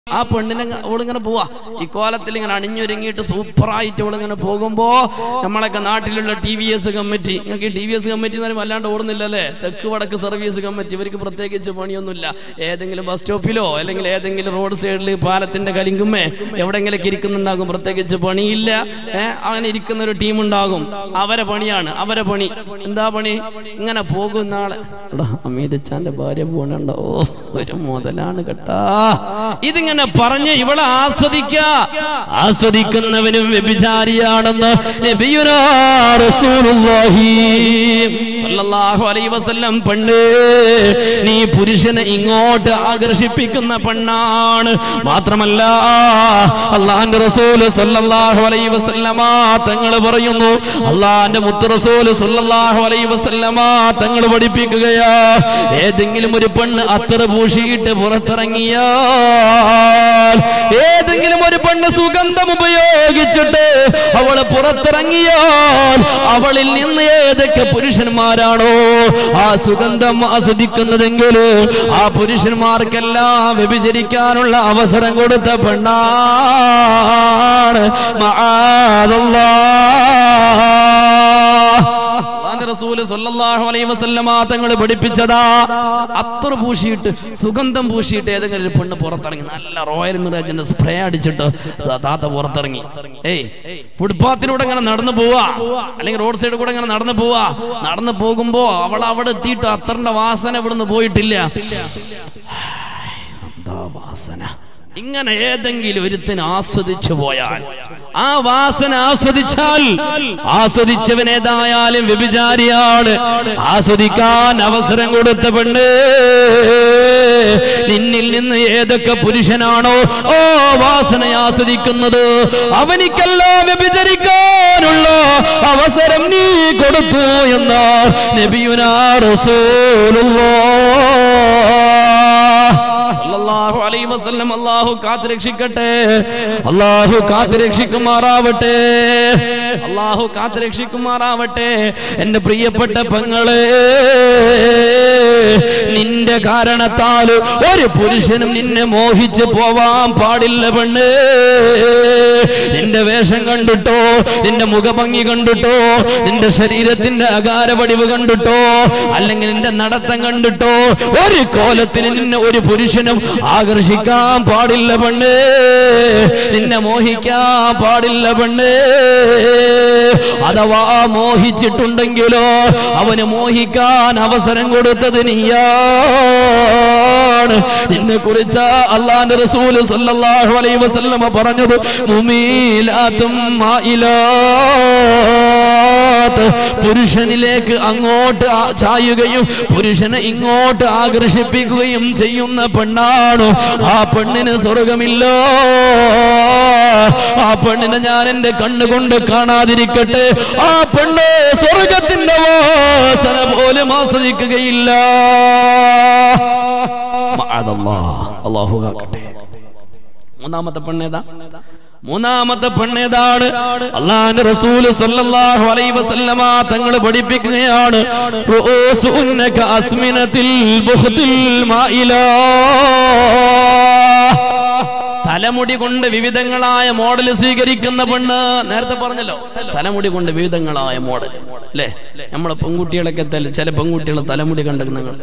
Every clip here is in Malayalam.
ആ പെണ്ണിനെ അവളിങ്ങനെ പോവാ ഈ കോലത്തിൽ ഇങ്ങനെ അണിഞ്ഞൊരുങ്ങിയിട്ട് സൂപ്പറായിട്ട് അവളിങ്ങനെ പോകുമ്പോ നമ്മളൊക്കെ നാട്ടിലുള്ള ടി വി എസ് കമ്മിറ്റി നിങ്ങൾക്ക് ടി വി എസ് കമ്മിറ്റി എന്ന് പറയുമ്പോൾ വല്ലാണ്ട് ഓടുന്നില്ലല്ലേ തെക്ക് വടക്ക് സർവീസ് കമ്മിറ്റി ഇവർക്ക് പ്രത്യേകിച്ച് പണിയൊന്നുമില്ല ഏതെങ്കിലും ബസ് സ്റ്റോപ്പിലോ അല്ലെങ്കിൽ ഏതെങ്കിലും റോഡ് സൈഡിൽ പാലത്തിന്റെ കലിങ്കുമ്മേ എവിടെയെങ്കിലും ഇരിക്കുന്നുണ്ടാകും പ്രത്യേകിച്ച് പണിയില്ല ഏഹ് അങ്ങനെ ഇരിക്കുന്ന ഒരു ടീം ഉണ്ടാകും അവരെ പണിയാണ് അവരെ പണി എന്താ പണി ഇങ്ങനെ പോകുന്ന ആളെ എടാ അമീത് ചാന്റെ ഭാര്യ പോണുണ്ടോ ഓ ഒരു മുതലാണ് കേട്ടാ ഇതിങ്ങനെ പറഞ്ഞ് ഇവളെ ആസ്വദിക്ക ആസ്വദിക്കുന്നവനും വ്യഭിചാരിയാണെന്ന് നബിയുനാ റസൂലുള്ളാഹി സല്ലല്ലാഹു അലൈഹി വസല്ലം പണ്ട് നീ പുരുഷനെ ഇങ്ങോട്ട് ആകർഷിപ്പിക്കുന്ന പെണ്ണാണ് മാത്രമല്ല അള്ളാന്റെ റസൂല് സല്ലല്ലാഹു അലൈഹി വസല്ലമ തങ്ങൾ പറയുന്നു അള്ളാന്റെ മുത്ത് റസൂല് സല്ലല്ലാഹു അലൈഹി വസല്ലമ തങ്ങൾ പഠിപ്പിക്കുകയാ ഏതെങ്കിലും ഒരു പെണ്ണ് അത്തറ പൂശിയിട്ട് പുറത്തിറങ്ങിയാൽ ഏതെങ്കിലും ഒരു പെണ്ണ് സുഗന്ധം ഉപയോഗിച്ചിട്ട് അവള് പുറത്തിറങ്ങിയാൽ അവളിൽ നിന്ന് ഏതൊക്കെ പുരുഷന്മാരാണോ ആ സുഗന്ധം ആസ്വദിക്കുന്നതെങ്കിൽ ആ പുരുഷന്മാർക്കെല്ലാം വ്യഭിചരിക്കാനുള്ള അവസരം കൊടുത്ത പെണ്ണാണ് അള്ളാന്റെ റസൂല് സല്ലല്ലാഹു അലൈഹി വസല്ലമ തങ്ങൾ പഠിപ്പിച്ചതാ അത്തർ പൂശിയിട്ട് സുഗന്ധം പൂശിയിട്ട് ഏതെങ്കിലും ഒരു പെണ്ണ് പുറത്തിറങ്ങി നല്ല റോയൽ മിറാജിന്റെ സ്പ്രേ അടിച്ചിട്ട് ദാ താത്ത പുറത്തിറങ്ങി ഏയ് ഫുട്പാത്തിലൂടെ ഇങ്ങനെ നടന്നു പോവാ അല്ലെങ്കിൽ റോഡ് സൈഡിൽ കൂടെ ഇങ്ങനെ നടന്നു പോവാ നടന്നു പോകുമ്പോ അവൾ അവിടെ എത്തിയിട്ട് അത്തറിന്റെ വാസന ഇവിടുന്ന് പോയിട്ടില്ല എന്താ വാസന ഇങ്ങനെ ഏതെങ്കിലും ഒരുത്തിന് ആസ്വദിച്ചു പോയാൽ ആ വാസന ആസ്വദിച്ചാൽ ആസ്വദിച്ചവൻ ഏതായാലും വ്യഭിചാരിയാണ് ആസ്വദിക്കാൻ അവസരം കൊടുത്ത പെണ്ണ് നിന്നിൽ നിന്ന് ഏതൊക്കെ പുരുഷനാണോ ഓ വാസന ആസ്വദിക്കുന്നത് അവനിക്കെല്ലാം വ്യഭിചരിക്കാനുള്ള അവസരം നീ കൊടുത്തു എന്ന നബിയുനാ റസൂലുള്ളാഹ് സല്ലല്ലാഹു അലൈഹി വസല്ലം അല്ലാഹു കാത്ത് രക്ഷിക്കട്ടെ അല്ലാഹു കാത്ത് രക്ഷിക്കുമാറാവട്ടെ അല്ലാഹു കാത്ത് രക്ഷിക്കുമാറാവട്ടെ എന്റെ പ്രിയപ്പെട്ട പെങ്ങളെ നിന്റെ കാരണത്താൽ ഒരു പുരുഷനും നിന്നെ മോഹിച്ച് പോവാൻ പാടില്ല പെണ്ണ് നിന്റെ വേഷം കണ്ടിട്ടോ നിന്റെ മുഖഭംഗി കണ്ടിട്ടോ നിന്റെ ശരീരത്തിന്റെ അകാരവടിവ് കണ്ടിട്ടോ അല്ലെങ്കിൽ നിന്റെ നടത്തം കണ്ടിട്ടോ ഒരു കോലത്തിന് നിന്നെ ഒരു പുരുഷനും ആകർഷിക്കാൻ പാടില്ല പെണ്ണ് നിന്നെ മോഹിക്കാൻ പാടില്ല പെണ്ണ് അഥവാ മോഹിച്ചിട്ടുണ്ടെങ്കിലോ അവന് മോഹിക്കാൻ അവസരം കൊടുത്തത് നീയാണ് നിന്നെ കുറിച്ച് അള്ളാന്റെ റസൂല് സല്ലല്ലാഹു അലൈഹി വസല്ലമ പറഞ്ഞത് മുമീലാത്തും മായിലാത്ത് പുരുഷനിലേക്ക് അങ്ങോട്ട് ആ- ചായുകയും പുരുഷനെ ഇങ്ങോട്ട് ആകർഷിപ്പിക്കുകയും ചെയ്യുന്ന പെണ്ണാണ് ആ പെണ്ണിന് സ്വർഗമില്ല ആ പെണ്ണിനെ ഞാൻ എന്റെ കണ്ണുകൊണ്ട് കാണാതിരിക്കട്ടെ ആ പെണ്ണ് സ്വർഗത്തിന്റെ വാസന പോലും ആസ്വദിക്കുകയില്ല മഅദല്ലാ. അല്ലാഹു കാക്കട്ടെ മൂന്നാമത്തെ പെണ്ണേതാ മൂന്നാമത്തെ പെണ്ണേതാണ് അള്ളാന്റെ റസൂല് സല്ലല്ലാഹു അലൈഹി വസല്ലമ തങ്ങൾ പഠിപ്പിക്കുകയാണ് റൂസുന്നക അസ്മിനത്തിൽ ബുഹ്തിൽ മായിലാ തലമുടി കൊണ്ട് വിവിധങ്ങളായ മോഡൽ സ്വീകരിക്കുന്ന പെണ്ണ് നേരത്തെ പറഞ്ഞല്ലോ തലമുടി കൊണ്ട് വിവിധങ്ങളായ മോഡൽ അല്ലേ നമ്മളെ പെൺകുട്ടികളൊക്കെ തല- ചില പെൺകുട്ടികളെ തലമുടി കണ്ടു നിങ്ങൾ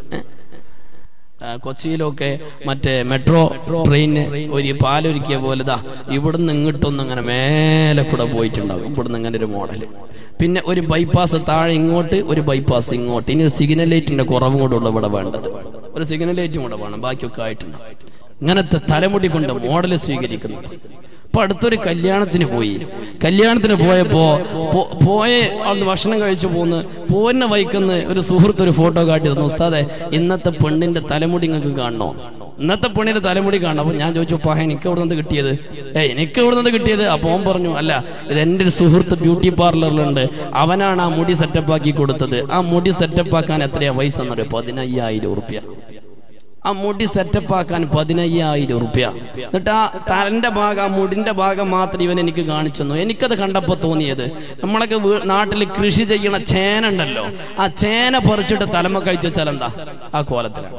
ആ, കൊച്ചിയിലൊക്കെ മറ്റേ മെട്രോ ട്രെയിന് ഒരു പാലൊരുക്കിയ പോലെ ഇതാ ഇവിടുന്ന് ഇങ്ങോട്ടൊന്നും അങ്ങനെ മേലെ കൂടെ പോയിട്ടുണ്ടാകും ഇവിടുന്ന് അങ്ങനെ ഒരു മോഡൽ പിന്നെ ഒരു ബൈപ്പാസ് താഴെ ഇങ്ങോട്ട് ഒരു ബൈപ്പാസ് ഇങ്ങോട്ട് ഇനി സിഗ്നൽ ലൈറ്റിന്റെ കുറവും കൂടെ ഉള്ള ഇവിടെ വേണ്ടത് ഒരു സിഗ്നൽ ലൈറ്റും കൂടെ വേണം ബാക്കിയൊക്കെ ആയിട്ടുണ്ടാവും ഇങ്ങനത്തെ തലമുടി കൊണ്ട് മോഡൽ സ്വീകരിക്കുന്നുണ്ട് ഇപ്പൊ അടുത്തൊരു കല്യാണത്തിന് പോയി കല്യാണത്തിന് പോയപ്പോ പോ- പോയ അവിടുന്ന് ഭക്ഷണം കഴിച്ചു പോന്ന് പോന്ന വൈക്കുന്ന ഒരു സുഹൃത്ത് ഒരു ഫോട്ടോ കാട്ടി തന്നു ഉസ്താദെ ഇന്നത്തെ പെണ്ണിന്റെ തലമുടി നിങ്ങൾക്ക് കാണണോ ഇന്നത്തെ പെണ്ണിന്റെ തലമുടി കാണണം അപ്പൊ ഞാൻ ചോദിച്ചു പാ എനിക്ക് എവിടെ നിന്ന് കിട്ടിയത് ഏ എനിക്ക് എവിടെ നിന്ന് കിട്ടിയത് അപ്പൊ ഓൻ പറഞ്ഞു അല്ല ഇത് എൻ്റെ ഒരു സുഹൃത്ത് ബ്യൂട്ടി പാർലറിലുണ്ട് അവനാണ് ആ മുടി സെറ്റപ്പ് ആക്കി കൊടുത്തത് ആ മുടി സെറ്റപ്പ് ആക്കാൻ എത്രയാ പൈസ എന്നറിയോ പതിനയ്യായിരം ഉറുപ്യ ആ മുടി സെറ്റപ്പ് ആക്കാൻ പതിനയ്യായിരം ഉറുപ്യ എന്നിട്ട് ആ തലന്റെ ഭാഗം ആ മുടിന്റെ ഭാഗം മാത്രം ഇവൻ എനിക്ക് കാണിച്ചു തന്നു എനിക്കത് കണ്ടപ്പോ തോന്നിയത് നമ്മളൊക്കെ വീ- നാട്ടിൽ കൃഷി ചെയ്യണ ചേന ഉണ്ടല്ലോ ആ ചേന പറിച്ചിട്ട് തലമ കഴിച്ചു വെച്ചാൽ എന്താ ആ കോലത്തിലാണ്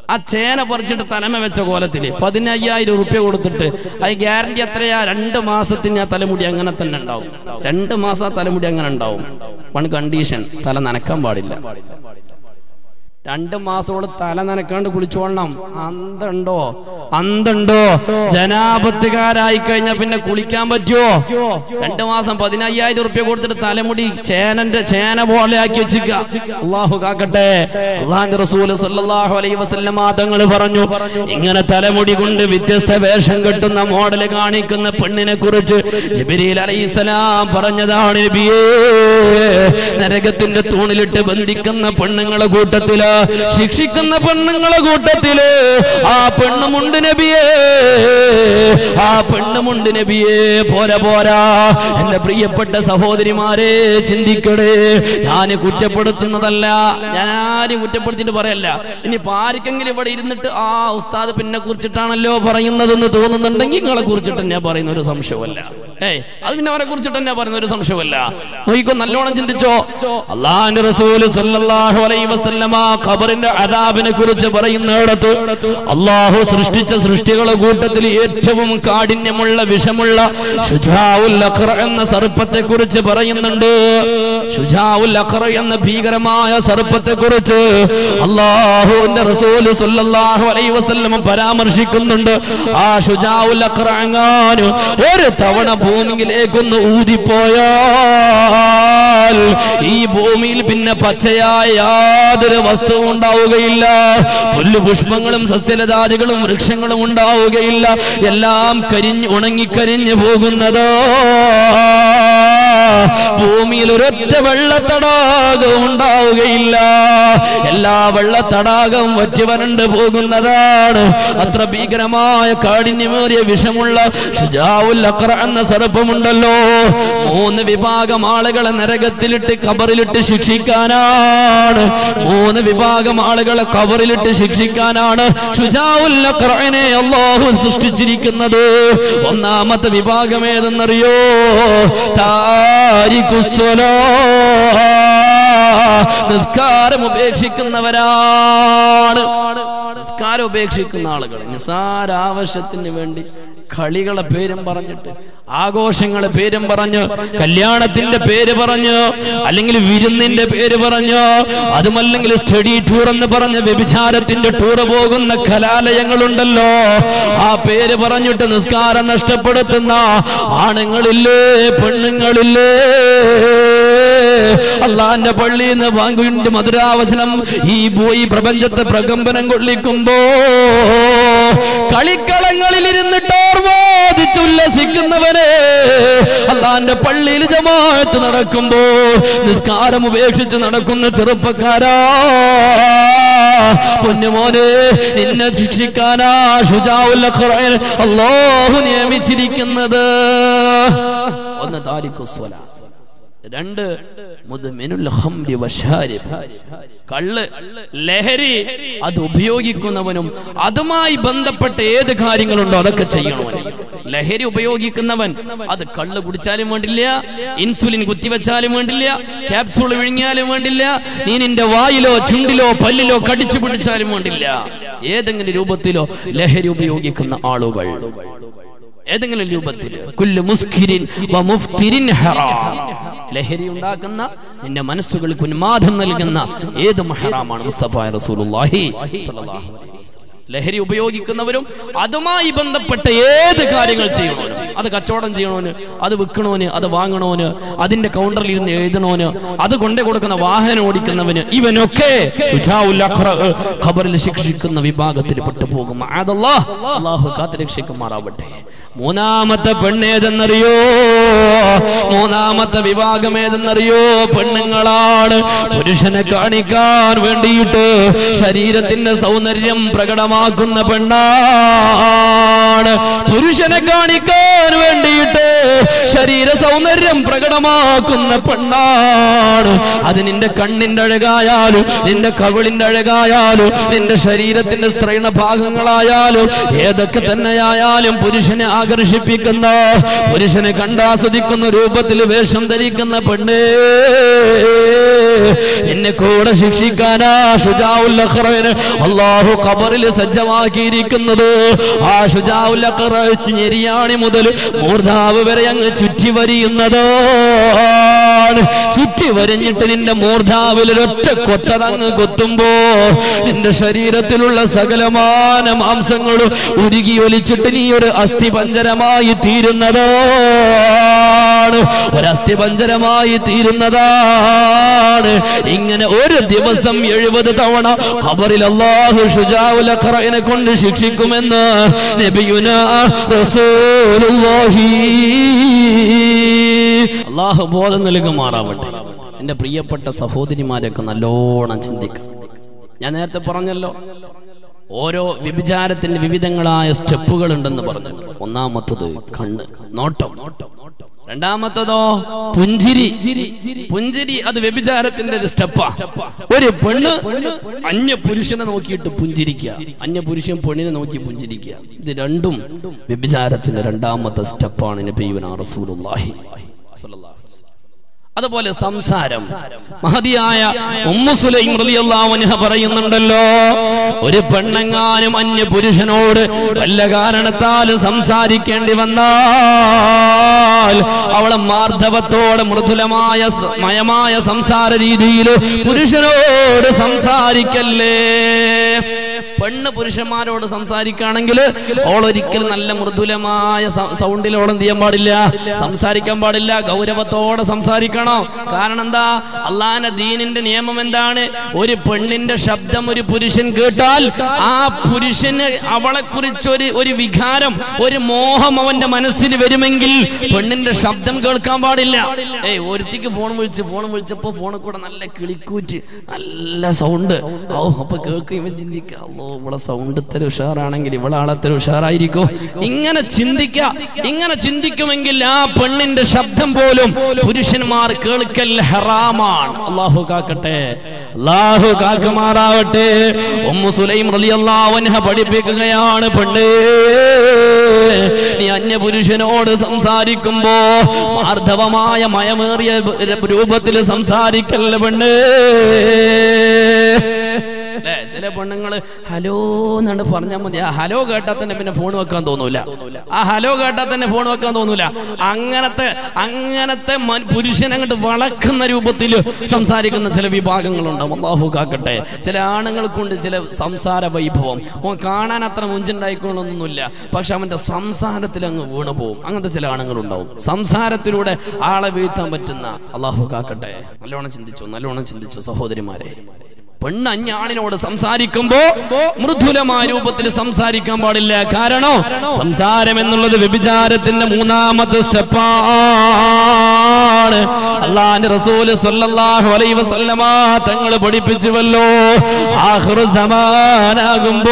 ആ ചേന പറിച്ചിട്ട് തലമ വെച്ച കോലത്തില് പതിനയ്യായിരം റുപ്യ കൊടുത്തിട്ട് അത് ഗ്യാരണ്ടി എത്രയാ രണ്ട് മാസത്തിന് ആ തലമുടി അങ്ങനെ തന്നെ ഉണ്ടാവും രണ്ട് മാസം ആ തലമുടി അങ്ങനെ ഉണ്ടാവും വൺ കണ്ടീഷൻ തല നനക്കാൻ പാടില്ല രണ്ട് മാസത്തോട് തല നനക്കാണ്ട് കുളിച്ചോളണം അന്തണ്ടോ അന്തണ്ടോ ജനാപത്തുകാരായി കഴിഞ്ഞാൽ പിന്നെ കുളിക്കാൻ പറ്റുമോ രണ്ട് മാസം പതിനയ്യായിരം റുപ്യ കൊടുത്തിട്ട് തലമുടി ചേനന്റെ ചേന പോലെ ആക്കി വെച്ചിക്ക അള്ളാഹു കാക്കട്ടെ അള്ളാന്റെ റസൂല് സല്ലല്ലാഹു അലൈഹി വസല്ലമ തങ്ങൾ പറഞ്ഞു ഇങ്ങനെ തലമുടി കൊണ്ട് വ്യത്യസ്ത വേഷം കെട്ടുന്ന മോഡൽ കാണിക്കുന്ന പെണ്ണിനെ കുറിച്ച് ജിബ്രീൽ അലൈഹിസ്സലാം പറഞ്ഞതാണ് നബിയേ നരകത്തിന്റെ തൂണിലിട്ട് ബന്ധിക്കുന്ന പെണ്ണുങ്ങളെ കൂട്ടത്തില് ശിക്ഷിക്കുന്ന പെണ്ണുങ്ങളെ കൂട്ടത്തില് ആ പെണ്ണുമുണ്ട് നബിയേ ആ പെണ്ണുമുണ്ട് നബിയേ പോരാ പോരാ എന്റെ പ്രിയപ്പെട്ട സഹോദരിമാരെ ചിന്തിക്കണേ ഞാൻ കുറ്റപ്പെടുത്തുന്നതല്ല ഞാൻ ആരും കുറ്റപ്പെടുത്തിയിട്ട് പറയല്ല ഇനി ആർക്കെങ്കിലും ഇവിടെ ഇരുന്നിട്ട് ആ ഉസ്താദ് പിന്നെ കുറിച്ചിട്ടാണല്ലോ പറയുന്നതെന്ന് തോന്നുന്നുണ്ടെങ്കിൽ നിങ്ങളെ കുറിച്ചിട്ട് ഞാൻ പറയുന്ന ഒരു സംശയമല്ല ഏയ് അത് പിന്നെ അവരെ കുറിച്ചിട്ട് തന്നെ പറയുന്ന ഒരു സംശയമല്ല നോക്കിക്കോ നല്ലോണം ചിന്തിച്ചോ അള്ളാന്റെ റസൂല് സല്ലല്ലാഹു അലൈഹി വസല്ലമ ഖബറിന്റെ അദാബിനെ കുറിച്ച് പറയുന്നിടത്ത് അള്ളാഹു സൃഷ്ടിച്ച സൃഷ്ടികളെ കൂട്ടത്തിൽ ഏറ്റവും കാഠിന്യമുള്ള വിഷമുള്ള ഷുജാഉൽ അഖ്റ എന്ന സർപ്പത്തെ കുറിച്ച് പറയുന്നുണ്ട് ഷുജാഉൽ അഖ്റ എന്ന ഭീകരമായ സർപ്പത്തെ കുറിച്ച് അള്ളാഹുവിന്റെ റസൂല് സല്ലല്ലാഹു അലൈഹി വസല്ലം പരാമർശിക്കുന്നുണ്ട് ആ ഷുജാഉൽ അഖ്റ എങ്ങാനും ഒരു തവണ ഭൂമിയിലേക്കൊന്ന് ഊതിപ്പോയാൽ ഈ ഭൂമിയിൽ പിന്നെ പച്ചയായ യാതൊരു വസ്തുവും ഉണ്ടാവുകയില്ല പുല്ല് പുഷ്പങ്ങളും സസ്യലതാദികളും വൃക്ഷങ്ങളും ഉണ്ടാവുകയില്ല എല്ലാം കരിഞ്ഞ് ഉണങ്ങിക്കരിഞ്ഞു പോകുന്നതോ ഭൂമിയിൽ ഒരൊറ്റ വെള്ളത്തടാകവും ഉണ്ടാവുകയില്ല എല്ലാ വെള്ളത്തടാകവും വറ്റി വരണ്ട് പോകുന്നതാണ് അത്ര ഭീകരമായ കാഠിന്യമേറിയ വിഷമുള്ള ഷുജാവുൽ അഖ്റ എന്ന സർപ്പമുണ്ടല്ലോ മൂന്ന് വിഭാഗം ആളുകളെ നരകത്തിലിട്ട് കബറിലിട്ട് ശിക്ഷിക്കാനാണ് മൂന്ന് വിഭാഗം ആളുകളെ കബറിലിട്ട് ശിക്ഷിക്കാനാണ് ഷുജാവുൽ അഖ്റനെ അല്ലാഹു സൃഷ്ടിച്ചിരിക്കുന്നത് ഒന്നാമത്തെ വിഭാഗം ഏതെന്നറിയോ താരിഖുസ്സലാ നിസ്കാരം ഉപേക്ഷിക്കുന്നവരാണ് നിസ്കാരം ഉപേക്ഷിക്കുന്ന ആളുകൾ നിസ്സാര ആവശ്യത്തിന് വേണ്ടി കളികളെ പേരും പറഞ്ഞിട്ട് ആഘോഷങ്ങളെ പേരും പറഞ്ഞ് കല്യാണത്തിന്റെ പേര് പറഞ്ഞ് അല്ലെങ്കിൽ വിരുന്നിന്റെ പേര് പറഞ്ഞ് അതുമല്ലെങ്കിൽ സ്റ്റഡി ടൂർ എന്ന് പറഞ്ഞ് വ്യഭിചാരത്തിന്റെ ടൂർ പോകുന്ന കലാലയങ്ങളുണ്ടല്ലോ ആ പേര് പറഞ്ഞിട്ട് നിസ്കാരം നഷ്ടപ്പെടുത്തുന്ന ആണുങ്ങളില്ലേ പെണ്ണുങ്ങളില്ലേ അള്ളാന്റെ പള്ളിയിൽ നിന്ന് വാങ്ങിണ്ട് മധുരാവചനം ഈ പോയി പ്രപഞ്ചത്തെ പ്രകമ്പനം കൊള്ളിക്കുമ്പോ കളിക്കളങ്ങളിൽ ഇരുന്നിട്ട് ഓർവാദിച്ചുല്ലസിക്കുന്നവരെ അള്ളാന്റെ പള്ളിയിൽ ജമാഅത്ത് നടക്കുമ്പോ നിസ്കാരം ഉപേക്ഷിച്ച് നടക്കുന്ന ചെറുപ്പക്കാരാ പൊന്നുമോനെ നിന്നെ ശിക്ഷിക്കാനാ ഷുജാഉൽ അഖ്റയിൽ അല്ലാഹു നിയമിച്ചിരിക്കുന്നത് ഒന്ന് താരിഖുസ്വല രണ്ട് മുദ്മിനുൽ ഖംരി വശാരിബ് കള്ള് ലഹരി അത് ഉപയോഗിക്കുന്നവനും അതുമായി ബന്ധപ്പെട്ട ഏത് കാര്യങ്ങളുണ്ടോ അതൊക്കെ ചെയ്യണം ലഹരി ഉപയോഗിക്കുന്നവൻ അത് കള്ള് കുടിച്ചാലും വേണ്ടില്ല ഇൻസുലിൻ കുത്തിവെച്ചാലും വേണ്ടില്ല ക്യാപ്സൂൾ വിഴുങ്ങിയാലും വേണ്ടില്ല നീ നിന്റെ വായിലോ ചുണ്ടിലോ പല്ലിലോ കടിച്ചു പിടിച്ചാലും വേണ്ടില്ല ഏതെങ്കിലും രൂപത്തിലോ ലഹരി ഉപയോഗിക്കുന്ന ആളുകൾ ഏതെങ്കിലും രൂപത്തിൽ കുല്ലു മുസ്കിരിൻ വ മുഫ്തിരിൻ ഹറാം ലഹരി ഉണ്ടാക്കുന്ന നിന്റെ മനസ്സുകൾക്ക് ഉന്മാദം നൽകുന്ന ഏതും ഹറാമാണ് മുസ്തഫ റസൂലുള്ളാഹി സ്വല്ലല്ലാഹു അലൈഹി വസല്ലം. ലഹരി ഉപയോഗിക്കുന്നവരും അതുമായി ബന്ധപ്പെട്ട ഏത് കാര്യങ്ങൾ ചെയ്യണോന് അത് കച്ചവടം ചെയ്യണോന് അത് വിൽക്കണോന് അത് വാങ്ങണോന് അതിന്റെ കൗണ്ടറിൽ ഇരുന്ന് എഴുതണോന് അത് കൊണ്ടേ കൊടുക്കുന്ന വാഹനം ഓടിക്കുന്നവന് ഇവനൊക്കെ ശുചാഉൽ അഖ്റ, ഖബറിൽ ശിക്ഷിക്കുന്ന വിഭാഗത്തിൽ പെട്ടുപോകും അതല്ലാ അള്ളാഹു കാത്ത് രക്ഷിക്കുമാറാവട്ടെ മൂന്നാമത്തെ പെണ്ണേതെന്നറിയോ മൂന്നാമത്തെ വിഭാഗം ഏതെന്നറിയോ പെണ്ണുങ്ങളാണ് പുരുഷനെ കാണിക്കാൻ വേണ്ടിയിട്ട് ശരീരത്തിന്റെ സൗന്ദര്യം പ്രകടമാക്കുന്ന പെണ്ണാണ് പുരുഷനെ കാണിക്കാൻ വേണ്ടിയിട്ട് ശരീര സൗന്ദര്യം പ്രകടമാക്കുന്ന പെണ്ണാണ് അത് നിന്റെ കണ്ണിന്റെ അഴകായാലും നിന്റെ കവിളിന്റെ അഴകായാലും നിന്റെ ശരീരത്തിന്റെ സ്ത്രൈണ ഭാഗങ്ങളായാലും ഏതൊക്കെ തന്നെയായാലും പുരുഷനെ ആകർഷിപ്പിക്കുന്ന പുരുഷനെ കണ്ടാസ്വദിക്കുന്ന രൂപത്തിൽ വേഷം ധരിക്കുന്ന പെണ്ണേ എന്നെ കൂടെ ശിക്ഷിക്കാനാ ഷുജാഉൽ അഖ്റവിന് അള്ളാഹു ഖബറിൽ സജ്ജമാക്കിയിരിക്കുന്നത് ആ ഷുജാഉൽ അഖ്റ ഞെരിയാണി മുതൽ മൂർധാവ് വരെ അങ്ങ് ചുറ്റി വരിയുന്നതോ ചുറ്റി വരിഞ്ഞിട്ട് നിന്റെ മൂർധാവിൽ ഒരൊറ്റ കൊത്തതങ്ങ് കൊത്തുമ്പോ നിന്റെ ശരീരത്തിലുള്ള സകലമാന മാംസങ്ങളും ഉരുകി ഒലിച്ചിട്ട് നീ ഒരു അസ്ഥിപഞ്ചരമായി തീരുന്നതാണ് ഒരസ്ഥിപഞ്ചരമായി തീരുന്നതാണ് ഇങ്ങനെ ഒരു ദിവസം എഴുപത് തവണ ഖബറിൽ അല്ലാഹു ഷുജാഉൽ അഖ്റഇനെ കൊണ്ട് ശിക്ഷിക്കുമെന്ന് നബിയുന റസൂലുള്ളാഹി അള്ളാഹു ബോധം നൽകുമാറാവട്ടെ എന്റെ പ്രിയപ്പെട്ട സഹോദരിമാരൊക്കെ നല്ലോണം ചിന്തിക്കും ഞാൻ നേരത്തെ പറഞ്ഞല്ലോ ഓരോ വ്യഭിചാരത്തിന്റെ വിവിധങ്ങളായ സ്റ്റെപ്പുകൾ ഉണ്ടെന്ന് പറഞ്ഞു ഒന്നാമത്തത് കണ്ണ് നോട്ടം രണ്ടാമത്തതോ പുഞ്ചിരി പുഞ്ചിരി അത് വ്യഭിചാരത്തിന്റെ ഒരു സ്റ്റെപ്പാ ഒരു പെണ്ണ് അന്യ പുരുഷനെ നോക്കിയിട്ട് പുഞ്ചിരിക്കുക അന്യ പുരുഷൻ പെണ്ണിനെ നോക്കി പുഞ്ചിരിക്കുക ഇത് രണ്ടും വ്യഭിചാരത്തിന്റെ രണ്ടാമത്തെ സ്റ്റെപ്പാണ് നബീവന റസൂലുള്ളാഹി സ്വല്ലല്ലാഹു അലൈഹി വസല്ലം. അതുപോലെ സംസാരം മഹതിയായ ഉമ്മു സുലൈം റളിയല്ലാഹു അൻഹ പറയുന്നുണ്ടല്ലോ ഒരു പെണ്ണങ്ങാനും അന്യ പുരുഷനോട് വല്ല കാരണത്താൽ സംസാരിക്കേണ്ടി വന്നാൽ അവളെ മാർദ്ദവത്തോടെ മൃദുലമായ സ- മയമായ സംസാര രീതിയിൽ പുരുഷനോട് സംസാരിക്കല്ലേ പെണ്ണ് പുരുഷന്മാരോട് സംസാരിക്കുകയാണെങ്കിൽ ഓൾ ഒരിക്കലും നല്ല മൃദുലമായ സ- സൗണ്ടിലോളം എന്ത് ചെയ്യാൻ പാടില്ല സംസാരിക്കാൻ പാടില്ല ഗൗരവത്തോടെ സംസാരിക്കണം കാരണം എന്താ അള്ളാന്റെ ദീനിന്റെ നിയമം എന്താണ് ഒരു പെണ്ണിന്റെ ശബ്ദം ഒരു പുരുഷൻ കേട്ടാൽ ആ പുരുഷന് അവളെ കുറിച്ച് ഒരു ഒരു വികാരം ഒരു മോഹം അവന്റെ മനസ്സിൽ വരുമെങ്കിൽ പെണ്ണിന്റെ ശബ്ദം കേൾക്കാൻ പാടില്ല ഏയ് ഒരുത്തിക്ക് ഫോൺ വിളിച്ച് ഫോൺ വിളിച്ചപ്പോ ഫോണിൽ കൂടെ നല്ല കിളിക്കൂറ്റ് നല്ല സൗണ്ട് ഓ അപ്പൊ കേൾക്കുമ്പോൾ ചിന്തിക്കുക അല്ലോ ഇവളെ സൗണ്ട് ഇത്ര ഉഷാറാണെങ്കിൽ ഇവളാളെ ഇത്ര ഉഷാറായിരിക്കും ഇങ്ങനെ ചിന്തിക്ക ഇങ്ങനെ ചിന്തിക്കുമെങ്കിൽ ആ പെണ്ണിന്റെ ശബ്ദം പോലും പുരുഷന്മാർ കേൾക്കൽ ഹറാമാണ് അള്ളാഹു കാക്കട്ടെ അള്ളാഹു കാക്കുമാറാവട്ടെ ഉമ്മു സുലൈം റളിയല്ലാഹു അൻഹ പഠിപ്പിക്കുകയാണ് പെണ്ണേ നീ അന്യപുരുഷനോട് സംസാരിക്കുമ്പോ മാർദ്ദവമായ മയമേറിയ രൂപത്തിൽ സംസാരിക്കല്ല പെണ്ണേ അല്ലേ ചില പെണ്ണുങ്ങള് ഹലോ എന്നാണ് പറഞ്ഞാൽ മതി ആ ഹലോ കേട്ടാൽ തന്നെ പിന്നെ ഫോൺ വെക്കാൻ തോന്നൂല ആ ഹലോ കേട്ടാൽ തന്നെ ഫോൺ വെക്കാൻ തോന്നൂല അങ്ങനത്തെ അങ്ങനത്തെ മൻ- പുരുഷൻ അങ്ങോട്ട് വളക്കുന്ന രൂപത്തിൽ സംസാരിക്കുന്ന ചില വിഭാഗങ്ങളുണ്ടാവും അള്ളാഹു കാക്കട്ടെ ചില ആണുങ്ങൾക്കുണ്ട് ചില സംസാര വൈഭവം ഓൻ കാണാൻ അത്ര മുഞ്ചുണ്ടായിക്കൊള്ളൊന്നുമില്ല പക്ഷെ അവന്റെ സംസാരത്തിൽ അങ്ങ് വീണു പോകും അങ്ങനത്തെ ചില ആണുങ്ങളുണ്ടാവും സംസാരത്തിലൂടെ ആളെ വീഴ്ത്താൻ പറ്റുന്ന അള്ളാഹു കാക്കട്ടെ നല്ലോണം ചിന്തിച്ചു നല്ലോണം ചിന്തിച്ചു സഹോദരിമാരെ പെണ്ണ് അഞ്ഞാണിനോട് സംസാരിക്കുമ്പോ മൃദുലമായ രൂപത്തിൽ സംസാരിക്കാൻ പാടില്ല കാരണം സംസാരം എന്നുള്ളത് വ്യഭിചാരത്തിന്റെ മൂന്നാമത്തെ സ്റ്റെപ്പാണ് അള്ളാന്റെ റസൂല് സല്ലല്ലാഹു അലൈഹി വസല്ലമ തങ്ങൾ പഠിപ്പിച്ചുവല്ലോ ആഖിറു സമാനാകുമ്പോ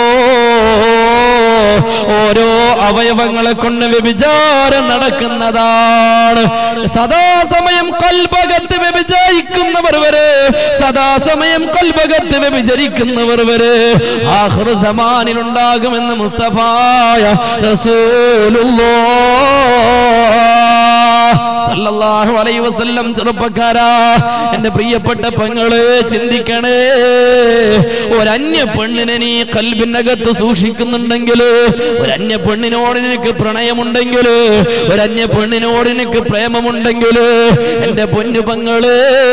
ഓരോ അവയവങ്ങളെ കൊണ്ട് വ്യഭിചാരം നടക്കുന്നതാണ് സദാസമയം കൽഭകത്ത് വ്യഭിചരിക്കുന്നവർ വരെ സദാസമയം കൽഭകത്ത് വ്യഭിചരിക്കുന്നവർ വരെ ആഹ്റ സമാനിൽ ഉണ്ടാകുമെന്ന് മുസ്തഫായ റസൂലുള്ളാഹ് സല്ലല്ലാഹു അലൈഹി വസല്ലം ചെറുപ്പക്കാരാ എന്റെ പ്രിയപ്പെട്ട പെങ്ങള് ചിന്തിക്കണേ ഒരന്യ പെണ്ണിനെ നീ കൽബിനകത്ത് സൂക്ഷിക്കുന്നുണ്ടെങ്കിൽ ഒരന്യ പെണ്ണിനോട് നിനക്ക് പ്രണയമുണ്ടെങ്കിൽ ഒരന്യ പെണ്ണിനോട് നിനക്ക് പ്രേമമുണ്ടെങ്കിൽ എന്റെ പൊന്നു പെങ്ങള്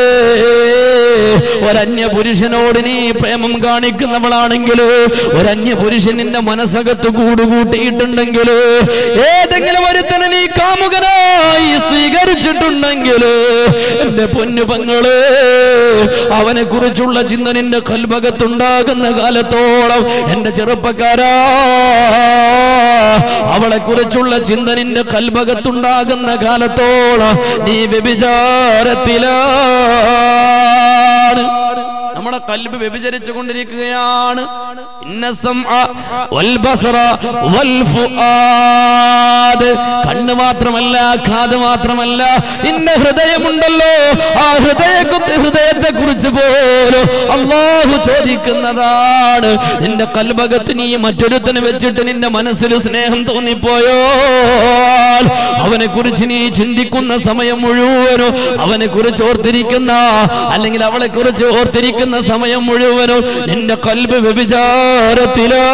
ഒരന്യ പുരുഷനോട് നീ പ്രേമം കാണിക്കുന്നവളാണെങ്കിൽ ഒരന്യ പുരുഷൻ നിന്റെ മനസ്സകത്ത് കൂടുകൂട്ടിയിട്ടുണ്ടെങ്കിൽ ഏതെങ്കിലും ഒരുത്തനെ നീ കാമുകനായി സ്വീകരിച്ചിട്ടുണ്ടെങ്കിൽ എന്റെ പൊന്നു പെങ്ങള് അവനെ കുറിച്ചുള്ള ചിന്ത നിന്റെ കൽഭകത്തുണ്ടാകുന്ന കാലത്തോളം എന്റെ ചെറുപ്പക്കാരാ അവളെ കുറിച്ചുള്ള ചിന്ത നിന്റെ കൽഭകത്തുണ്ടാകുന്ന കാലത്തോളം നീ വ്യഭിചാരത്തിലാണ് നമ്മുടെ കൽബ് വ്യഭിചരിച്ചു കൊണ്ടിരിക്കുകയാണ് ഇന്ന സംഅ വൽ ബസറ വൽ ഫുആദ അത് കണ്ണ് മാത്രമല്ല കാത് മാത്രമല്ല നിന്റെ ഹൃദയമുണ്ടല്ലോ ആ ഹൃദയ ഹൃദയത്തെ കുറിച്ച് പോലും അള്ളാഹു ചോദിക്കുന്നതാണ് നിന്റെ കൽഭകത്ത് നീ മറ്റൊരുത്തനെ വെച്ചിട്ട് നിന്റെ മനസ്സിൽ സ്നേഹം തോന്നിപ്പോയോ അവനെ കുറിച്ച് നീ ചിന്തിക്കുന്ന സമയം മുഴുവനും അവനെ കുറിച്ച് ഓർത്തിരിക്കുന്ന അല്ലെങ്കിൽ അവളെ കുറിച്ച് ഓർത്തിരിക്കുന്ന സമയം മുഴുവനും നിന്റെ കൽബ് വ്യഭിചാരത്തിലോ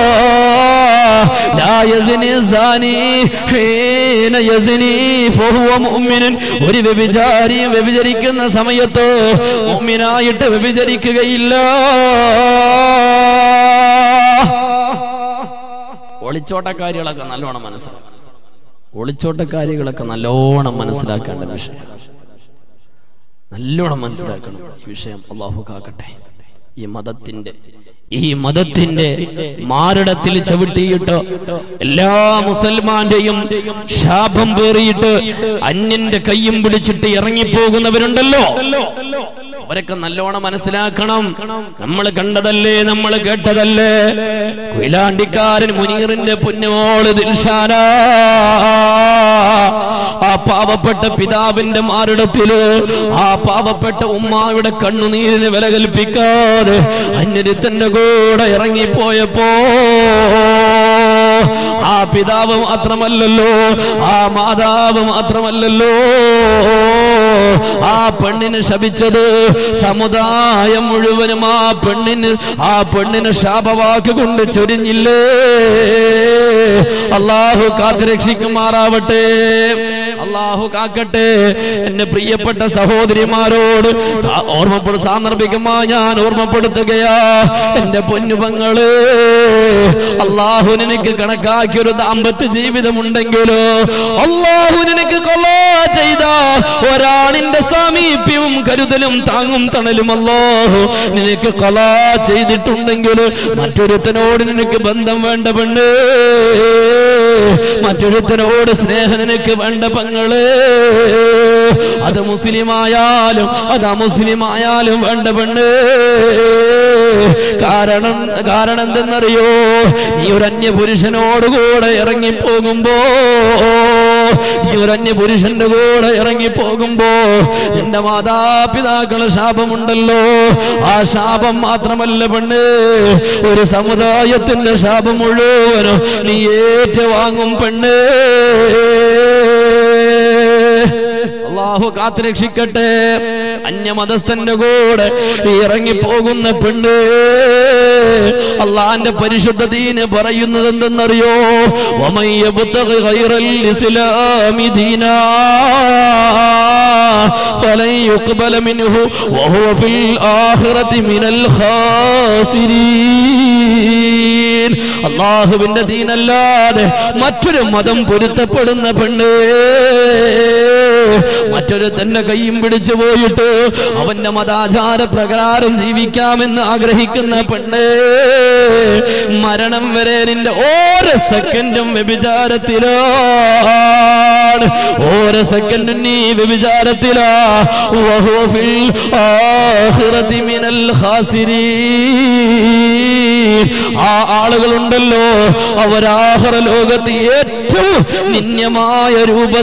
لا يزني الزاني حين يزني فهو مؤمن ഒരു വ്യഭിചാരിയും വ്യഭിചരിക്കുന്ന സമയത്ത് മുഅ്മിനായിട്ട് വ്യഭിചരിക്കുകയില്ല ഒളിച്ചോട്ടക്കാരികളൊക്കെ നല്ലോണം മനസ്സിലാക്കും ഒളിച്ചോട്ടക്കാരികളൊക്കെ നല്ലോണം മനസ്സിലാക്കേണ്ട വിഷയം നല്ലോണം മനസ്സിലാക്കണം ഈ വിഷയം അള്ളാഹു കാക്കട്ടെ ഈ മതത്തിന്റെ ഈ മതത്തിന്റെ മാരടത്തിൽ ചവിട്ടിയിട്ട് എല്ലാ മുസൽമാന്റെയും ശാപം പേറിയിട്ട് അന്യന്റെ കയ്യും പിടിച്ചിട്ട് ഇറങ്ങിപ്പോകുന്നവരുണ്ടല്ലോ അവരൊക്കെ നല്ലോണം മനസ്സിലാക്കണം നമ്മൾ കണ്ടതല്ലേ നമ്മൾ കേട്ടതല്ലേ കൊയിലാണ്ടിക്കാരൻ മുനീറിന്റെ പുന്നമോള് ദിൽഷാന ആ പാവപ്പെട്ട പിതാവിന്റെ മാറിടത്തില് ആ പാവപ്പെട്ട ഉമ്മായുടെ കണ്ണുനീരിന് വില കൽപ്പിക്കാതെ അന്യരിത്തന്റെ കൂടെ ഇറങ്ങിപ്പോയപ്പോ ആ പിതാവ് മാത്രമല്ലല്ലോ ആ മാതാവ് മാത്രമല്ലല്ലോ ആ പെണ്ണിനെ ശപിച്ചത് സമുദായം മുഴുവനും ആ പെണ്ണിന് ആ പെണ്ണിന് ശാപവാക്ക് കൊണ്ട് ചൊരിഞ്ഞില്ലേ അള്ളാഹു കാത്തുരക്ഷിക്കുമാറാവട്ടെ അള്ളാഹു കാക്കട്ടെ എന്റെ പ്രിയപ്പെട്ട സഹോദരിമാരോട് സാ- ഓർമ്മപ്പെടു സാന്ദർഭികമായി ഞാൻ ഓർമ്മപ്പെടുത്തുകയാ എന്റെ പൊന്നുപങ്ങള് അള്ളാഹു നിനക്ക് കണക്കാക്കിയ ഒരു ദാമ്പത്യ ജീവിതമുണ്ടെങ്കിലോ അള്ളാഹു നിനക്ക് കൊള്ളാ ചെയ്ത ഒരാളിന്റെ സാമീപ്യവും കരുതലും താങ്ങും തണലും അല്ലാഹു നിനക്ക് കൊലാ ചെയ്തിട്ടുണ്ടെങ്കിൽ മറ്റൊരുത്തനോട് നിനക്ക് ബന്ധം വേണ്ട പെണ്ണ് മറ്റൊരുത്തനോട് സ്നേഹം നിനക്ക് വേണ്ട പെങ്ങള് അത് മുസ്ലിമായാലും അത് അമുസ്ലിമായാലും വേണ്ട പെണ്ണ് കാരണം കാരണം എന്തെന്നറിയോ നീ ഒരു അന്യ പുരുഷനോട് കൂടെ ഇറങ്ങിപ്പോകുമ്പോ നീ ഒരു അന്യ പുരുഷന്റെ കൂടെ ഇറങ്ങിപ്പോകുമ്പോ നിന്റെ മാതാപിതാക്കളെ ശാപമുണ്ടല്ലോ ആ ശാപം മാത്രമല്ല പെണ്ണ് ഒരു സമുദായത്തിന്റെ ശാപം മുഴുവനും നീ ഏറ്റുവാങ്ങും പെണ്ണ് അള്ളാഹു കാത്തുരക്ഷിക്കട്ടെ അന്യമതസ്ഥന്റെ കൂടെ ഇറങ്ങിപ്പോകുന്ന പെണ്ണ് അള്ളാന്റെ പരിശുദ്ധ ദീന് പറയുന്നത് എന്തെന്നറിയോ വമയ്യബുത്തഖി ഖൈറൽ ഇസ്ലാമി ദീനാ فلن يقبل منه وهو في الآخرة من الخاسرين അള്ളാഹുവിന്റെ ദീനല്ലാതെ മറ്റൊരു മതം പൊരുത്തപ്പെടുന്ന പെണ്ണ് മറ്റൊരു തന്നെ കൈയും പിടിച്ചു പോയിട്ട് അവന്റെ മതാചാര പ്രകാരം ജീവിക്കാമെന്ന് ആഗ്രഹിക്കുന്ന പെണ്ണ് മരണം വരെ നിന്റെ ഓരോ സെക്കൻഡും വ്യഭിചാരത്തിലാണ് ഓരോ സെക്കൻഡും നീ വ്യഭിചാരത്തിലാ വഹുവ ഫിൽ ആഖിറതി മിനൽ ഖാസിരീൻ ആ ആളുകളുണ്ടല്ലോ അവരാഹറ ലോകത്ത് ഏറ്റവും നിന്യമായ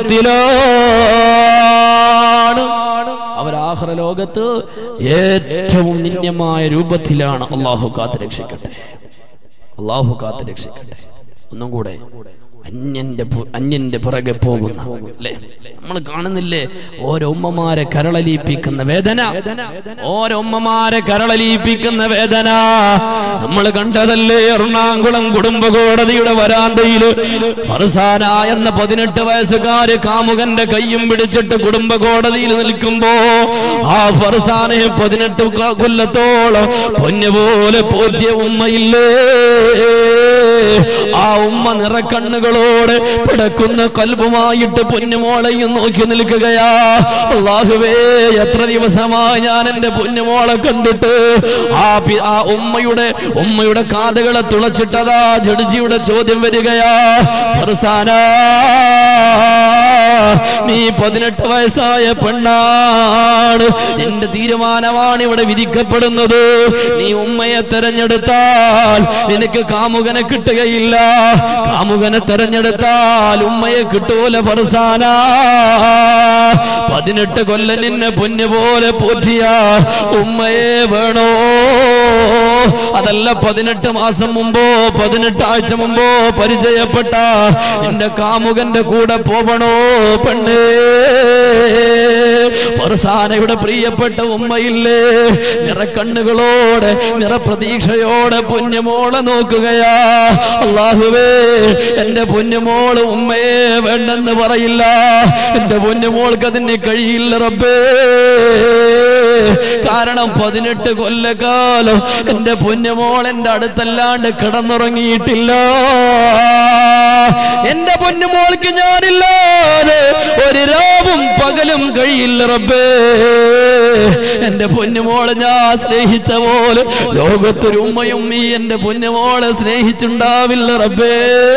രൂപത്തിലാണ് അവരാഹറ ലോകത്ത് ഏറ്റവും നിന്യമായ രൂപത്തിലാണ് അള്ളാഹു കാത്ത് രക്ഷിക്കട്ടെ അള്ളാഹു കാത്ത് രക്ഷിക്കട്ടെ ഒന്നും കൂടെ അന്യന്റെ പു- അന്യന്റെ പുറകെ പോകുന്ന അല്ലേ നമ്മൾ കാണുന്നില്ലേ ഓരോ ഉമ്മമാരെ കരളലിയിപ്പിക്കുന്ന വേദന ഓരോ ഉമ്മമാരെ കരളലിയിപ്പിക്കുന്ന വേദന നമ്മൾ കണ്ടതല്ലേ എറണാകുളം കുടുംബ കോടതിയുടെ വരാന്തയില് ഫർസാന എന്ന പതിനെട്ട് വയസ്സുകാര് കാമുകന്റെ കയ്യും പിടിച്ചിട്ട് കുടുംബ കോടതിയിൽ നിൽക്കുമ്പോ ആ ഫർസാനെ പതിനെട്ട് ക- കൊല്ലത്തോളം പൊന്നുപോലെ പോറ്റിയ ഉമ്മയില്ലേ ആ ഉമ്മ നിറക്കണ്ണുകളോട് പിടക്കുന്ന കൽബുമായിട്ട് പൊന്നുമോളെയും നോക്കി നിൽക്കുകയാ അള്ളാഹുവേ എത്ര ദിവസമായി ഞാൻ എന്റെ പൊന്നുമോളെ കണ്ടിട്ട് ആ പി- ആ ഉമ്മയുടെ ഉമ്മയുടെ കാതുകളെ തുളച്ചിട്ടതാ ജഡ്ജിയുടെ ചോദ്യം വരികയാ ഫർസാന നീ പതിനെട്ട് വയസ്സായ പെണ്ണാണ് നിന്റെ തീരുമാനമാണ് ഇവിടെ വിധിക്കപ്പെടുന്നത് നീ ഉമ്മയെ തെരഞ്ഞെടുത്താൽ നിനക്ക് കാമുകനെ കിട്ടുകയില്ല കാമുകനെ തെരഞ്ഞെടുത്താൽ ഉമ്മയെ കിട്ടൂല ഫർസാന പതിനെട്ട് കൊല്ലം നിന്നെ പൊന്നു പോലെ പോറ്റിയ ഉമ്മയെ വേണോ അതല്ല പതിനെട്ട് മാസം മുമ്പോ പതിനെട്ട് ആഴ്ച മുമ്പോ പരിചയപ്പെട്ട എന്റെ കാമുകന്റെ കൂടെ പോവണോ പെണ്ണേ ഫർസാനയുടെ പ്രിയപ്പെട്ട ഉമ്മയില്ലേ നിറക്കണ്ണുകളോടെ നിറപ്രതീക്ഷയോടെ പൊന്നുമോളെ നോക്കുകയാ അള്ളാഹുവേ എന്റെ പൊന്നുമോള് ഉമ്മയെ വേണ്ടെന്ന് പറയില്ല എന്റെ പൊന്നുമോൾക്ക് അതിന് കഴിയില്ല റബ്ബേ കാരണം പതിനെട്ട് കൊല്ലക്കാലം എന്റെ പൊന്നുമോൾ എന്റെ അടുത്തല്ലാണ്ട് കിടന്നുറങ്ങിയിട്ടില്ല എന്റെ പൊന്നുമോൾക്ക് ഞാനില്ലാതെ ഒരു രാവും പകലും കഴിയില്ല റബ്ബേ എന്റെ പൊന്നുമോളെ ഞാൻ സ്നേഹിച്ച പോലെ ലോകത്തൊരു ഉമ്മയും ഈ എന്റെ പൊന്നുമോളെ സ്നേഹിച്ചുണ്ടാവില്ല റബ്ബേ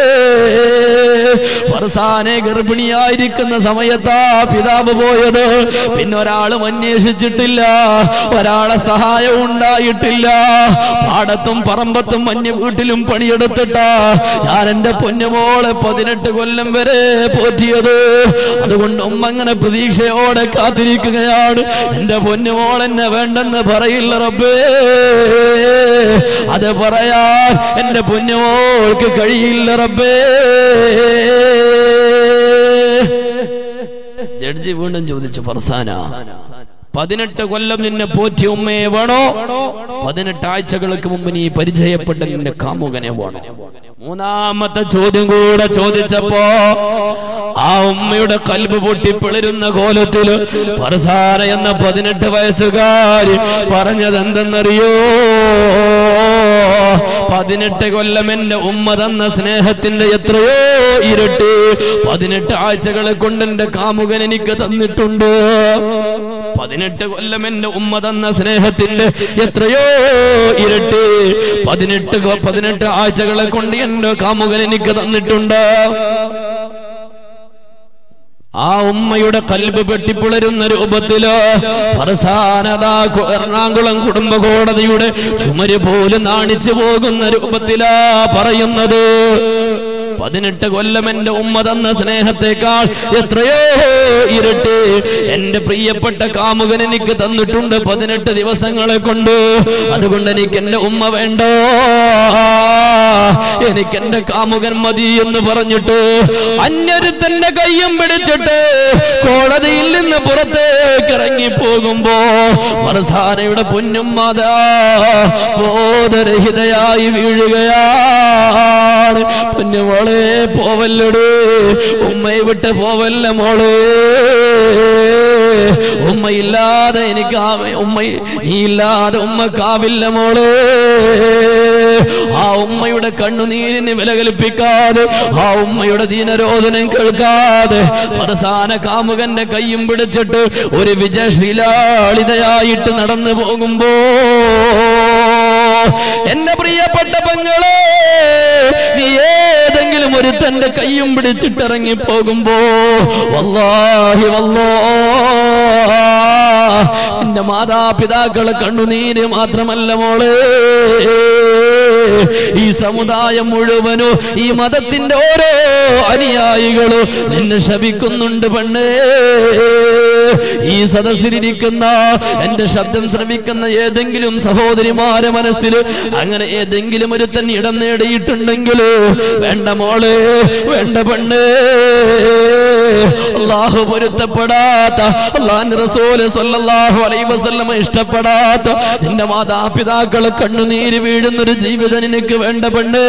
ഫർസാനെ ഗർഭിണിയായിരിക്കുന്ന സമയത്താ പിതാവ് പോയത് പിന്നെ ഒരാളും അന്വേഷിച്ചിട്ടില്ല ഒരാളെ സഹായം ഉണ്ടായിട്ടില്ല പാടത്തും പറമ്പത്തും മഞ്ഞ വീട്ടിലും പണിയെടുത്തിട്ടാ ഞാൻ എന്റെ പൊന്നുമോളെ പതിനെട്ട് കൊല്ലം വരെ പോറ്റിയത് അതുകൊണ്ട് ഉമ്മ അങ്ങനെ പ്രതീക്ഷയോടെ കാത്തിരിക്കുകയാണ് എന്റെ പൊന്നുമോൾ എന്നെ വേണ്ടെന്ന് പറയില്ല റബ്ബേ അത് പറയാൻ എന്റെ പൊന്നുമോൾക്ക് കഴിയില്ല റബ്ബേ ജഡ്ജി വീണ്ടും ചോദിച്ചു ഫർസാന പതിനെട്ട് കൊല്ലം നിന്നെ പോറ്റിയ ഉമ്മയെ വേണോ പതിനെട്ട് ആഴ്ചകൾക്ക് മുമ്പ് നീ പരിചയപ്പെട്ട നിന്റെ കാമുകനെ വേണോ മൂന്നാമത്തെ ചോദ്യം കൂടെ ചോദിച്ചപ്പോ ആ ഉമ്മയുടെ കൽബ് പൊട്ടിപ്പിളരുന്ന കോലത്തില് ഫർസാന എന്ന പതിനെട്ട് വയസ്സുകാരി പറഞ്ഞത് എന്തെന്നറിയോ പതിനെട്ട് കൊല്ലം എന്റെ ഉമ്മ തന്ന സ്നേഹത്തിന്റെ എത്രയോ ഇരട്ടി പതിനെട്ട് ആഴ്ചകളെ കൊണ്ട് എന്റെ കാമുകൻ എനിക്ക് തന്നിട്ടുണ്ട് പതിനെട്ട് കൊല്ലം എന്റെ ഉമ്മ തന്ന സ്നേഹത്തിന്റെ എത്രയോ ഇരട്ടി പതിനെട്ട് കൊ- പതിനെട്ട് ആഴ്ചകളെ കൊണ്ട് എന്റെ കാമുകൻ എനിക്ക് തന്നിട്ടുണ്ട് ആ ഉമ്മയുടെ കൽബ് പെട്ടിപ്പുളരുന്ന രൂപത്തില് ഫർസാനദാ കു- എറണാകുളം കുടുംബ കോടതിയുടെ ചുമര് പോലും നാണിച്ചു പോകുന്ന രൂപത്തിലാ പറയുന്നത് പതിനെട്ട് കൊല്ലം എന്റെ ഉമ്മ തന്ന സ്നേഹത്തെക്കാൾ എത്രയോ ഇരട്ടി എന്റെ പ്രിയപ്പെട്ട കാമുകൻ എനിക്ക് തന്നിട്ടുണ്ട് പതിനെട്ട് ദിവസങ്ങളെ കൊണ്ട് അതുകൊണ്ട് എനിക്ക് എന്റെ ഉമ്മ വേണ്ടോ എനിക്ക് എന്റെ കാമുകൻ മതി എന്ന് പറഞ്ഞിട്ട് അന്യരുത്തന്റെ കയ്യും പിടിച്ചിട്ട് കോടതിയിൽ നിന്ന് പുറത്തേക്ക് ഇറങ്ങി പോകുമ്പോ ഫർസാനയുടെ പൊന്നും മാതാ ബോധരഹിതയായി വീഴുകയാണ് പൊന്നുമോളെ പോവല്ലടേ ഉമ്മയെ വിട്ട് പോവല്ല മോളെ ഉമ്മയില്ലാതെ എനിക്ക് ആ- ഉമ്മ നീ ഇല്ലാതെ ഉമ്മക്കാവില്ല മോളെ ആ ഉമ്മയുടെ കണ്ണുനീരിന് വില കൽപ്പിക്കാതെ ആ ഉമ്മയുടെ ദീനരോധനം കേൾക്കാതെ അവസാന കാമുകന്റെ കയ്യും പിടിച്ചിട്ട് ഒരു വിജയശീലാളിതയായിട്ട് നടന്നു പോകുമ്പോ എന്റെ പ്രിയപ്പെട്ട പെങ്ങളെ നീ ഏതെങ്കിലും ഒരു തന്റെ കയ്യും പിടിച്ചിട്ടിറങ്ങി പോകുമ്പോ വല്ലാഹി വല്ലോ എന്റെ മാതാപിതാക്കളെ കണ്ണുനീര് മാത്രമല്ല മോളെ ഈ സമുദായം മുഴുവനും ഈ മതത്തിന്റെ ഓരോ അനുയായികളും നിന്നെ ശപിക്കുന്നുണ്ട് പെണ്ണേ ഈ സദസ്സിലിരിക്കുന്ന എന്റെ ശബ്ദം ശ്രമിക്കുന്ന ഏതെങ്കിലും സഹോദരിമാരെ മനസ്സിൽ അങ്ങനെ ഏതെങ്കിലും ഒരു തന്നെ ഇടം നേടിയിട്ടുണ്ടെങ്കിൽ വേണ്ട മോളെ വേണ്ട പെണ്ണേ അള്ളാഹു പൊരുത്തപ്പെടാത്ത അള്ളാഹ് റസൂല് സല്ലല്ലാഹു അലൈഹി വസല്ലമ ഇഷ്ടപ്പെടാത്ത നിന്റെ മാതാപിതാക്കളെ കണ്ണുനീര് വീഴുന്നൊരു ജീവിതം നിനക്ക് വേണ്ട പെണ്ണേ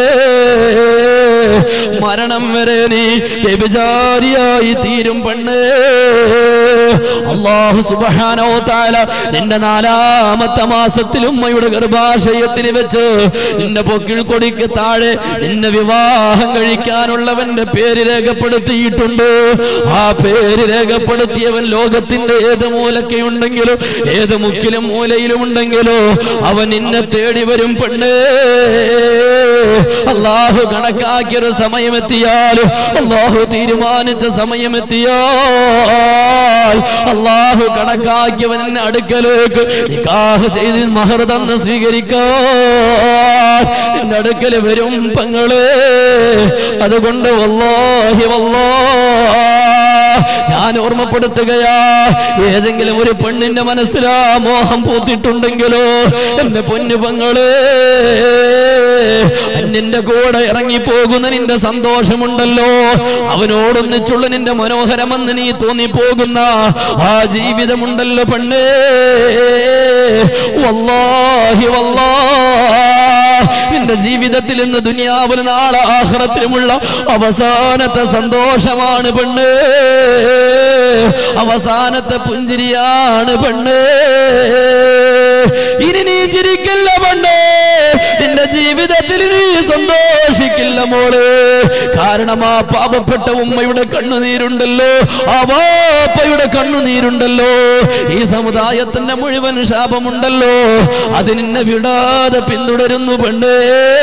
മരണം വരെ നീ വ്യഭിചാരിയായി തീരും പെണ്ണേ അള്ളാഹു സുബ്ഹാനഹു വ തആല നിന്റെ നാലാമത്തെ മാസത്തിൽ ഉമ്മയുടെ ഗർഭാശയത്തിൽ വെച്ച് നിന്റെ പൊക്കിൾ കൊടിക്ക് താഴെ നിന്നെ വിവാഹം കഴിക്കാനുള്ളവന്റെ പേര് രേഖപ്പെടുത്തിയിട്ടുണ്ട് ആ പേര് രേഖപ്പെടുത്തിയവൻ ലോകത്തിന്റെ ഏത് മൂലക്കയുണ്ടെങ്കിലും ഏത് മുക്കിലും മൂലയിലും ഉണ്ടെങ്കിലോ അവൻ നിന്നെ തേടി വരും പെണ്ണേ അള്ളാഹു കണക്കാക്കി കണക്കാക്കിയൊരു സമയമെത്തിയാൽ അള്ളാഹു തീരുമാനിച്ച സമയമെത്തിയാൽ അള്ളാഹു കണക്കാക്കിയവൻ അടുക്കലേക്ക് നിക്കാഹ് ചെയ്ത് മഹർ തന്ന് സ്വീകരിക്കാൻ എന്റെ അടുക്കൽ വരും പെങ്ങള് അതുകൊണ്ട് വല്ലാഹി വല്ലാ ഞാൻ ഓർമ്മപ്പെടുത്തുകയാ ഏതെങ്കിലും ഒരു പെണ്ണിന്റെ മനസ്സിലാ മോഹം പൂത്തിട്ടുണ്ടെങ്കിലോ എന്റെ പൊന്നു പെങ്ങള് നിന്റെ കൂടെ ഇറങ്ങിപ്പോകുന്ന നിന്റെ സന്തോഷമുണ്ടല്ലോ അവനോടൊന്നിച്ചുള്ള നിന്റെ മനോഹരമെന്ന് നീ തോന്നിപ്പോകുന്ന ആ ജീവിതമുണ്ടല്ലോ പെണ്ണേ വല്ലാഹി വല്ലാ നിന്റെ ജീവിതത്തിൽ ഇന്ന് ദുനിയാവിൽ നാളെ ആഹ്റത്തിലുമുള്ള അവസാനത്തെ സന്തോഷമാണ് പെണ്ണ് അവസാനത്തെ പുഞ്ചിരിയാണ് പെണ്ണ് ഇനി നീ ചിരിക്കില്ല പെണ്ണ് നിന്റെ ജീവിതത്തിൽ നീ സന്തോഷിക്കില്ല മോള് കാരണം ആ പാപപ്പെട്ട ഉമ്മയുടെ കണ്ണുനീരുണ്ടല്ലോ ആ വാപ്പയുടെ കണ്ണുനീരുണ്ടല്ലോ ഈ സമുദായത്തിന്റെ മുഴുവൻ ശാപമുണ്ടല്ലോ അത് നിന്നെ വിടാതെ പിന്തുടരുന്നു പെണ്ണേ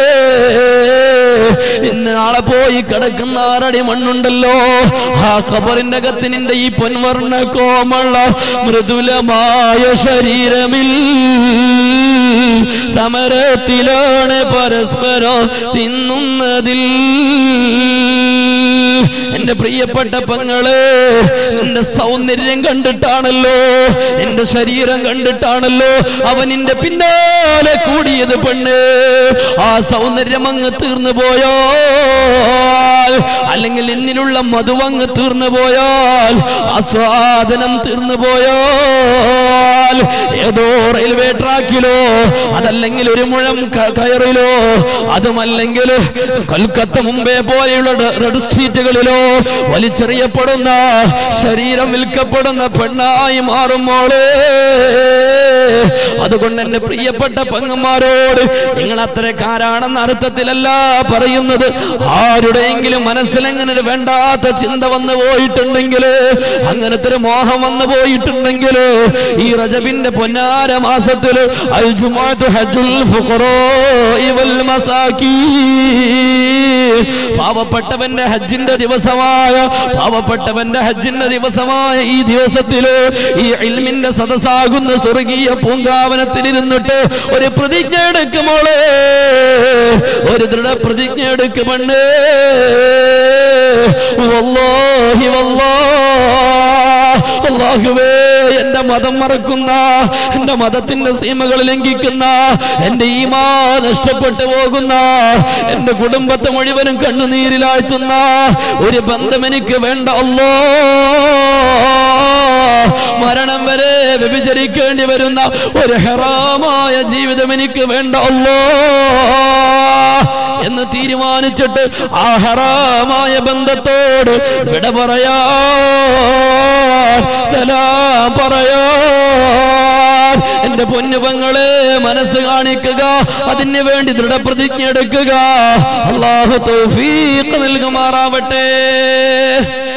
ഇന്ന് നാളെ പോയി കിടക്കുന്ന ആറടി മണ്ണുണ്ടല്ലോ ആ ഖബറിന്റെ അകത്ത് നിന്റെ ഈ പൊൻവർണ്ണ കോമള മൃദുലമായ ശരീരമിൽ സമരത്തിലാണ് പരസ്പരം തിന്നുന്നതിൽ എന്റെ പ്രിയപ്പെട്ട പെങ്ങള് എന്റെ സൗന്ദര്യം കണ്ടിട്ടാണല്ലോ എന്റെ ശരീരം കണ്ടിട്ടാണല്ലോ അവൻ നിന്റെ പിന്നാലെ കൂടിയത് പെണ്ണ് ആ സൗന്ദര്യം അങ്ങ് തീർന്നു പോയോ അല്ലെങ്കിൽ എന്നിലുള്ള മധുവങ്ങ് തീർന്നു പോയാൽ ആസ്വാദനം തീർന്നു പോയാൽ ഏതോ റെയിൽവേ ട്രാക്കിലോ അതല്ലെങ്കിൽ ഒരു മുഴം ക- കയറിലോ അതുമല്ലെങ്കിൽ കൊൽക്കത്ത മുംബൈ പോലെയുള്ള ര- റെഡ് സ്ട്രീറ്റുകളിലോ വലിച്ചെറിയപ്പെടുന്ന ശരീരം വിൽക്കപ്പെടുന്ന പെണ്ണായി മാറുമ്പോളേ അതുകൊണ്ട് എന്റെ പ്രിയപ്പെട്ട പെങ്ങന്മാരോട് നിങ്ങൾ അത്തരക്കാരാണെന്ന അർത്ഥത്തിലല്ല പറയുന്നത് ആരുടെയെങ്കിലും മനസ്സിലെങ്ങനെ ഒരു വേണ്ടാത്ത ചിന്ത വന്നു പോയിട്ടുണ്ടെങ്കിൽ അങ്ങനത്തെ ഒരു മോഹം വന്നു പോയിട്ടുണ്ടെങ്കിൽ ഈ റജബിന്റെ പൊന്നാര മാസത്തിൽ അൽ ജുമാഅത്ത് ഹജ്ജുൽ ഫുഖറാഇ വൽ മസാകീൻ പാവപ്പെട്ടവന്റെ ഹജ്ജിന്റെ ദിവസമായ പാവപ്പെട്ടവന്റെ ഹജ്ജിന്റെ ദിവസമായ ഈ ദിവസത്തില് ഈ ഇൽമിന്റെ സദസ്സാകുന്ന സ്വർഗീയ പൂങ്കാവനത്തിൽ ഇരുന്നിട്ട് ഒരു പ്രതിജ്ഞ എടുക്കുമോളെ ഒരു ദൃഢ പ്രതിജ്ഞ എടുക്കുമണ്ണേ വല്ലാഹി വല്ലാ അല്ലാഹുവേ എന്റെ മതം മറക്കുന്ന എന്റെ മതത്തിന്റെ സീമകൾ ലംഘിക്കുന്ന എന്റെ ഈമാ നഷ്ടപ്പെട്ടു പോകുന്ന എന്റെ കുടുംബത്തെ മുഴുവനും കണ്ണുനീരിലാഴ്ത്തുന്ന ഒരു ബന്ധം എനിക്ക് വേണ്ട അല്ലോ മരണം വരെ വ്യഭിചരിക്കേണ്ടി വരുന്ന ഒരു ഹെറാമായ ജീവിതം എനിക്ക് വേണ്ട അല്ലോ എന്ന് തീരുമാനിച്ചിട്ട് ആ ഹറാമായ ബന്ധത്തോട് വിട പറയാ സലാം പറയാ എന്റെ പൊന്നുപങ്ങളെ മനസ്സ് കാണിക്കുക അതിന് വേണ്ടി ദൃഢപ്രതിജ്ഞ എടുക്കുക അള്ളാഹു തൗഫീഖ് നൽകുമാറാവട്ടെ